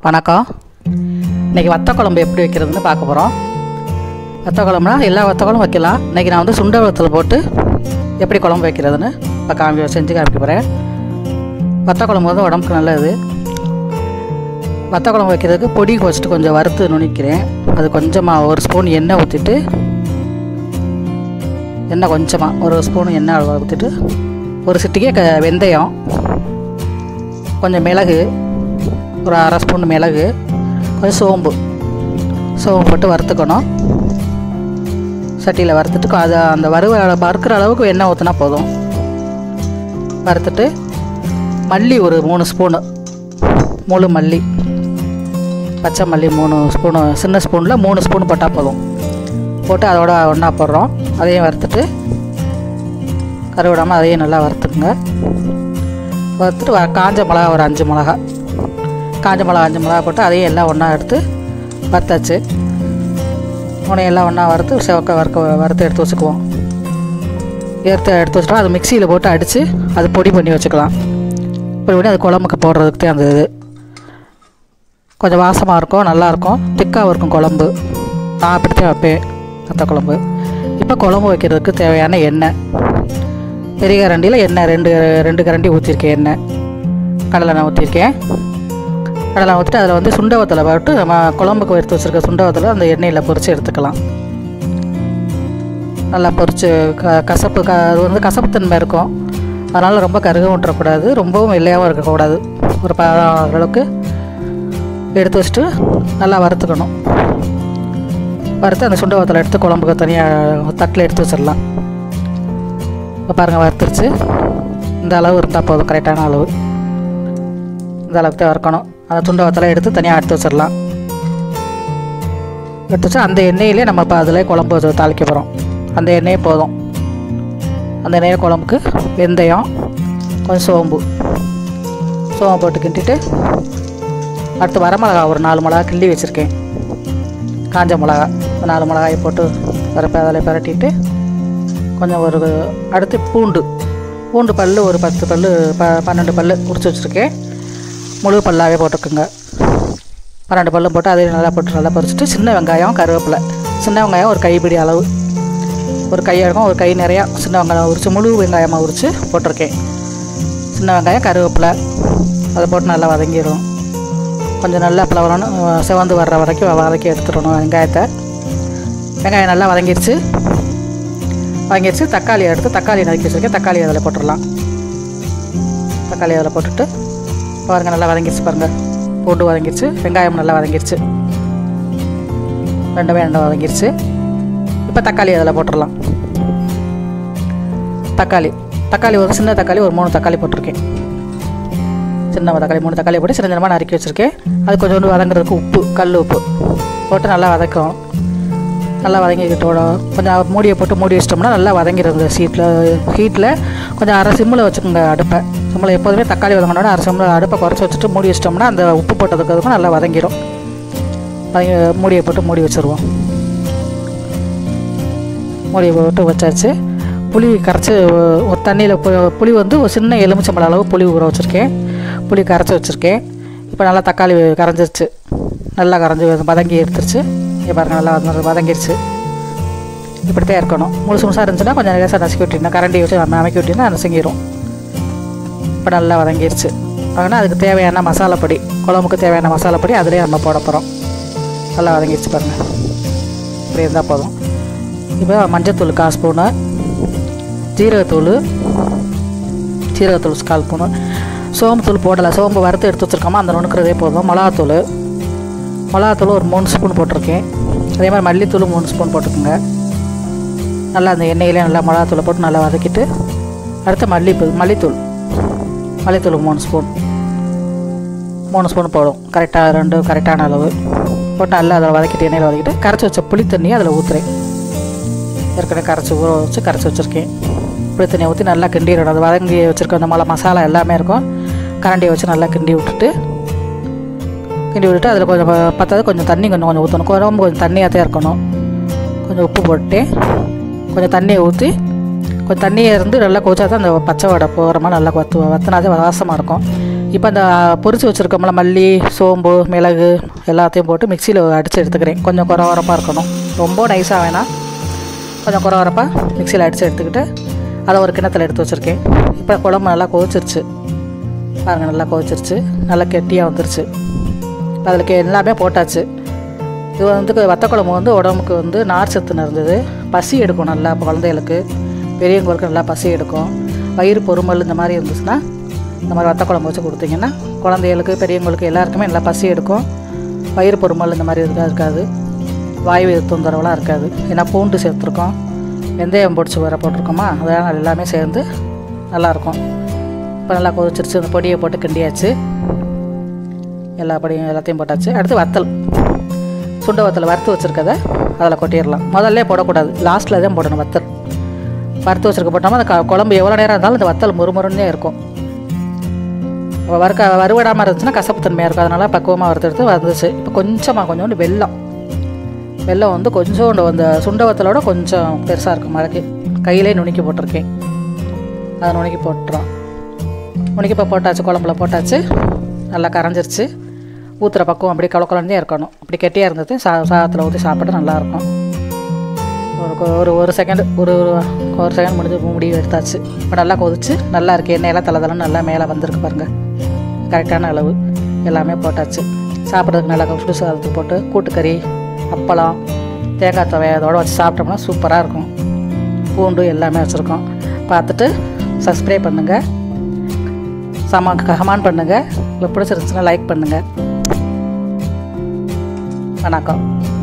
வணக்கம் இன்றைக்கி வத்த குழம்பு எப்படி வைக்கிறதுன்னு பார்க்க போகிறோம் வத்த குழம்புனா எல்லா வத்த குழம்பும் வைக்கலாம் இன்றைக்கி நான் வந்து சுண்ட வத்தல் போட்டு எப்படி குழம்பு வைக்கிறதுன்னு இப்போ காமி செஞ்சு காமிக்க போகிறேன் வத்த குழம்பு வந்து உடம்புக்கு நல்லது வத்த குழம்பு வைக்கிறதுக்கு பொடி ஃபஸ்ட்டு கொஞ்சம் வறுத்து நுணிக்கிறேன் அது கொஞ்சமாக ஒரு ஸ்பூன் எண்ணெய் ஊற்றிட்டு எண்ணெய் கொஞ்சமாக ஒரு ஸ்பூன் எண்ணெய் ஊற்றிட்டு ஒரு சிட்டிக்கே க வெந்தயம் கொஞ்சம் மிளகு ஒரு அரை ஸ்பூன் மிளகு கொஞ்சம் சோம்பு சோம்பு போட்டு வறுத்துக்கணும் சட்டியில் வறுத்துட்டு அது அந்த வறுவ வறுக்கிற அளவுக்கு எண்ணெய் ஊற்றினா போதும் வறுத்துட்டு மல்லி ஒரு மூணு ஸ்பூனு முழு மல்லி பச்சை மல்லி மூணு ஸ்பூனு சின்ன ஸ்பூனில் மூணு ஸ்பூன் போட்டால் போதும் போட்டு அதோட ஒன்றா போடுறோம் அதையும் வறுத்துட்டு கருவிடாமல் அதையும் நல்லா வறுத்துக்குங்க வறுத்துட்டு வ- காஞ்ச மிளகா ஒரு அஞ்சு மிளகா காஞ்ச மிளகா அஞ்சு மிளகா போட்டு அதையும் எல்லாம் ஒன்றா எடுத்து வறுத்தாச்சு மூணையும் எல்லாம் ஒன்றா வறுத்து செவக்க வறுக்க வறுத்து எடுத்து வச்சுக்குவோம் எடுத்து எடுத்து வச்சுட்டோம் அது மிக்சியில் போட்டு அடித்து அது பொடி பண்ணி வச்சுக்கலாம் பொடி பண்ணி அது குழம்புக்கு போடுறதுக்கு தான் அந்த இது கொஞ்சம் வாசமாக இருக்கும் நல்லாயிருக்கும் திக்காகவும் இருக்கும் குழம்பு நான் அப்படித்தான் வைப்பேன் வத்த குழம்பு இப்போ குழம்பு வைக்கிறதுக்கு தேவையான எண்ணெய் பெரிய கரண்டியில் எண்ணெய் ரெண்டு ரெண்டு கரண்டி ஊற்றிருக்கேன் எண்ணெய் கடலெண்ணெய் ஊற்றிருக்கேன் கடலை ஊற்றிட்டு அதில் வந்து சுண்ட வத்தலை போட்டு நம்ம குழம்புக்கு எடுத்து வச்சுருக்க சுண்ட வத்தலை அந்த எண்ணெயில் பொரித்து எடுத்துக்கலாம் நல்லா பொரித்து க கசப்பு க அது வந்து கசப்பு தன்மை இருக்கும் அதனால் ரொம்ப கருகவும் விட்டுறக்கூடாது ரொம்பவும் வெள்ளையாகவும் இருக்கக்கூடாது ஒரு ப அளவுக்கு எடுத்து வச்சுட்டு நல்லா வறுத்துக்கணும் வறுத்து அந்த சுண்ட வத்தலை எடுத்து குழம்புக்கு தனியாக தட்டில் எடுத்து வச்சிடலாம் இப்போ பாருங்கள் வறுத்துருச்சு இந்த அளவு இருந்தால் போதும் கரெக்டான அளவு இந்த அளவுக்கு தான் வறுக்கணும் அந்த துண்டை வத்தலை எடுத்து தனியாக எடுத்து வச்சிடலாம் எடுத்து வச்சு அந்த எண்ணெயிலே நம்ம இப்போ அதில் குழம்பு வச்சு தாளிக்க போகிறோம் அந்த எண்ணெயே போதும் அந்த எண்ணெயை குழம்புக்கு வெந்தயம் கொஞ்சம் சோம்பு சோம்பு போட்டு கிண்டிட்டு அடுத்து வரமிளகா ஒரு நாலு மிளகா கிள்ளி வச்சுருக்கேன் காஞ்ச மிளகா ஒரு நாலு மிளகாயை போட்டு பரப்ப அதில் பரட்டிட்டு கொஞ்சம் ஒரு அடுத்து பூண்டு பூண்டு பல் ஒரு பத்து பல் ப பன்னெண்டு பல் உரிச்சு வச்சுருக்கேன் முழு பல்லாவே போட்டுக்குங்க பன்னெண்டு பல்லும் போட்டு அதையும் நல்லா போட்டு நல்லா பறிச்சுட்டு சின்ன வெங்காயம் கருவேப்பிலை சின்ன வெங்காயம் ஒரு கைப்பிடி அளவு ஒரு கை இருக்கும் ஒரு கை நிறையா சின்ன வெங்காயம் உரித்து முழு வெங்காயமாக உரித்து போட்டிருக்கேன் சின்ன வெங்காயம் கருவேப்பிலை அதை போட்டு நல்லா வதங்கிடும் கொஞ்சம் நல்லா பலவரணும் சிவந்து வர்ற வரைக்கும் வதக்கி எடுத்துடணும் வெங்காயத்தை வெங்காயம் நல்லா வதங்கிருச்சு வதங்கிருச்சு தக்காளி எடுத்து தக்காளி நறுக்கி வச்சுருக்கேன் தக்காளி அதில் போட்டுடலாம் தக்காளி அதில் போட்டுட்டு பாருங்க நல்லா வதங்கிருச்சு பாருங்க பூண்டு வதங்கிருச்சு வெங்காயம் நல்லா வதங்கிருச்சு ரெண்டுமே நல்லா வதங்கிருச்சு இப்போ தக்காளி அதில் போட்டுடலாம் தக்காளி தக்காளி ஒரு சின்ன தக்காளி ஒரு மூணு தக்காளி போட்டிருக்கேன் சின்ன தக்காளி மூணு தக்காளி போட்டு சின்ன சின்னமாக நறுக்கி வச்சுருக்கேன் அது கொஞ்சோண்டு வதங்குறதுக்கு உப்பு கல் உப்பு போட்டு நல்லா வதக்கும் நல்லா வதங்கிக்கிட்டோட கொஞ்சம் மூடியை போட்டு மூடி வச்சிட்டோம்னா நல்லா வதங்கிடும் சீட்டில் ஹீட்டில் கொஞ்சம் அரை சிம்மில் வச்சுக்கோங்க அடுப்பை சிம்மில் எப்போதுமே தக்காளி வதங்கினோட அரை சிம்மில் அடுப்பை குறைச்சி வச்சுட்டு மூடி வச்சிட்டோம்னா அந்த உப்பு போட்டதுக்கு அதுக்கும் நல்லா வதங்கிடும் வதங்கி மூடியை போட்டு மூடி வச்சுருவோம் மூடியை போட்டு வச்சாச்சு புளி கரைச்சி ஒரு தண்ணியில் புளி வந்து ஒரு சின்ன எலுமிச்சம்பழம் அளவு புளி ஊற வச்சுருக்கேன் புளி கரைச்சி வச்சுருக்கேன் இப்போ நல்லா தக்காளி கரைஞ்சிருச்சு நல்லா கரைஞ்சி வதங்கி எடுத்துருச்சு இங்கே பாருங்கள் நல்லா வந்து வதங்கிருச்சு இப்படி தான் இருக்கணும் முழுசு முழுசாக இருந்துச்சுன்னா கொஞ்சம் லேசாக நசுக்கி விட்டிங்கன்னா கரண்டி வச்சு நம்ம அமைக்கி விட்டிங்கன்னா நசுங்கிடும் இப்போ நல்லா வதங்கிருச்சு ஆனால் அதுக்கு தேவையான மசாலா பொடி குழம்புக்கு தேவையான மசாலா பொடி அதிலே நம்ம போட போகிறோம் நல்லா வதங்கிருச்சு பாருங்கள் இப்படி இருந்தால் போதும் இப்போ மஞ்சத்தூள் கால் ஸ்பூனு ஜீரகத்தூள் ஜீரகத்தூள் கால் ஸ்பூனு சோம்புத்தூள் போடலை சோம்பு வறுத்து எடுத்து வச்சுருக்கோமா அந்த நுணுக்கிறதே போதும் மிளகாத்தூள் மிளகாத்தூள் ஒரு மூணு ஸ்பூன் போட்டிருக்கேன் அதே மாதிரி மல்லித்தூள் மூணு ஸ்பூன் போட்டுக்கோங்க நல்லா அந்த எண்ணெயிலே நல்லா மிளகாத்தூளை போட்டு நல்லா வதக்கிட்டு அடுத்து மல்லிப்பூ மல்லித்தூள் மல்லித்தூள் மூணு ஸ்பூன் மூணு ஸ்பூன் போடும் கரெக்டாக ரெண்டு கரெக்டான அளவு போட்டு நல்லா அதில் வதக்கிட்டு எண்ணெயில் வதக்கிட்டு கரைச்சி வச்ச புளி தண்ணியை அதில் ஊற்றுறேன் ஏற்கனவே கரைச்சி ஊற வச்சு கரைச்சி வச்சுருக்கேன் புளி தண்ணியை ஊற்றி நல்லா கிண்டிடணும் அது வதங்கி வச்சுருக்க அந்த மலை மசாலா எல்லாமே இருக்கும் கரண்டியை வச்சு நல்லா கிண்டி விட்டுட்டு கிண்டி விட்டுட்டு அதில் கொஞ்சம் ப- பத்தாது கொஞ்சம் தண்ணி கொஞ்சம் கொஞ்சம் ஊற்றணும் குழம்பு கொஞ்சம் தண்ணியாக தான் இருக்கணும் கொஞ்சம் உப்பு போட்டு கொஞ்சம் தண்ணியை ஊற்றி கொஞ்சம் தண்ணியை இருந்து நல்லா கொதிச்சா தான் அந்த பச்சை வடை போகிற மாதிரி நல்லா வத்து வத்தினாதே வாசமாக இருக்கும் இப்போ அந்த பொரிச்சு வச்சுருக்கோம்ல மல்லி சோம்பு மிளகு எல்லாத்தையும் போட்டு மிக்சியில் அடித்து எடுத்துக்கிறேன் கொஞ்சம் குறை உரப்பாக இருக்கணும் ரொம்ப நைஸாக வேணாம் கொஞ்சம் குறை உரப்பாக மிக்சியில் அடித்து எடுத்துக்கிட்டு அதை ஒரு கிணத்துல எடுத்து வச்சுருக்கேன் இப்போ குழம்பு நல்லா கொதிச்சிருச்சு பாருங்கள் நல்லா கொதிச்சிருச்சு நல்லா கெட்டியாக வந்துருச்சு அதுக்கு எல்லாமே போட்டாச்சு இது வந்து வத்த குழம்பு வந்து உடம்புக்கு வந்து நார் சத்து இருந்தது பசி எடுக்கும் நல்லா இப்போ குழந்தைகளுக்கு பெரியவங்களுக்கு நல்லா பசி எடுக்கும் வயிறு பொறுமல் இந்த மாதிரி இருந்துச்சுன்னா இந்த மாதிரி வத்த குழம்பு வச்சு கொடுத்தீங்கன்னா குழந்தைகளுக்கு பெரியவங்களுக்கு எல்லாருக்குமே நல்லா பசி எடுக்கும் வயிறு பொறுமல் இந்த மாதிரி இருக்கா இருக்காது வாயு தொந்தரவுலாம் இருக்காது ஏன்னா பூண்டு சேர்த்துருக்கோம் வெந்தயம் பொடிச்சு வர போட்டிருக்கோமா அதெல்லாம் எல்லாமே சேர்ந்து நல்லாயிருக்கும் இப்போ நல்லா கொதிச்சிருச்சு அந்த பொடியை போட்டு கிண்டியாச்சு எல்லா பொடியும் எல்லாத்தையும் போட்டாச்சு அடுத்து வத்தல் சுண்ட வத்தல் வறுத்து வச்சுருக்கத அதில் கொட்டிடலாம் முதல்ல போடக்கூடாது லாஸ்ட்டில் தான் போடணும் வத்தல் வறுத்து வச்சுருக்க போட்டோம்னா அந்த க- குழம்பு எவ்வளோ நேரம் இருந்தாலும் அந்த வத்தல் முறுமுறுன்னே இருக்கும் அப்ப வறுக்க வறுவடாமல் இருந்துச்சுன்னா கசப்பு தன்மையாக இருக்கும் அதனால் பக்குவமாக வறுத்தெடுத்து வந்துச்சு இப்போ கொஞ்சமாக கொஞ்சோண்டு வெல்லம் வெல்லம் வந்து கொஞ்சோண்டு அந்த சுண்ட வத்தலோட கொஞ்சம் பெருசாக இருக்கும் மழைக்கு கையிலே நுணுக்கி போட்டிருக்கேன் அதை நுணுக்கி போட்டுறோம் நுணுக்கி இப்போ போட்டாச்சு குழம்புல போட்டாச்சு நல்லா கரைஞ்சிருச்சு ஊற்றுற பக்கம் அப்படி கலக்கலந்தே இருக்கணும் அப்படி கெட்டியாக இருந்தது சா சாதத்தில் ஊற்றி சாப்பிட நல்லாயிருக்கும் ஒரு கொ- ஒரு ஒரு செகண்ட் ஒரு ஒரு செகண்ட் முடிஞ்சு முடிவு எடுத்தாச்சு இப்போ நல்லா கொதிச்சு நல்லா இருக்குது எண்ணெயெல்லாம் தலை தலைன்னு நல்லா மேலே வந்திருக்கு பாருங்கள் கரெக்டான அளவு எல்லாமே போட்டாச்சு சாப்பிட்றதுக்கு நல்லா சுடு சாதத்துக்கு போட்டு கூட்டுக்கறி அப்பளம் தேங்காய் துவை அதோட வச்சு சாப்பிட்டோம்னா சூப்பராக இருக்கும் பூண்டு எல்லாமே வச்சுருக்கோம் பார்த்துட்டு சப்ஸ்கிரைப் பண்ணுங்கள் சம கமான் பண்ணுங்கள் உங்களுக்கு பிடிச்சிருந்துச்சுன்னா லைக் பண்ணுங்கள் வணக்கம்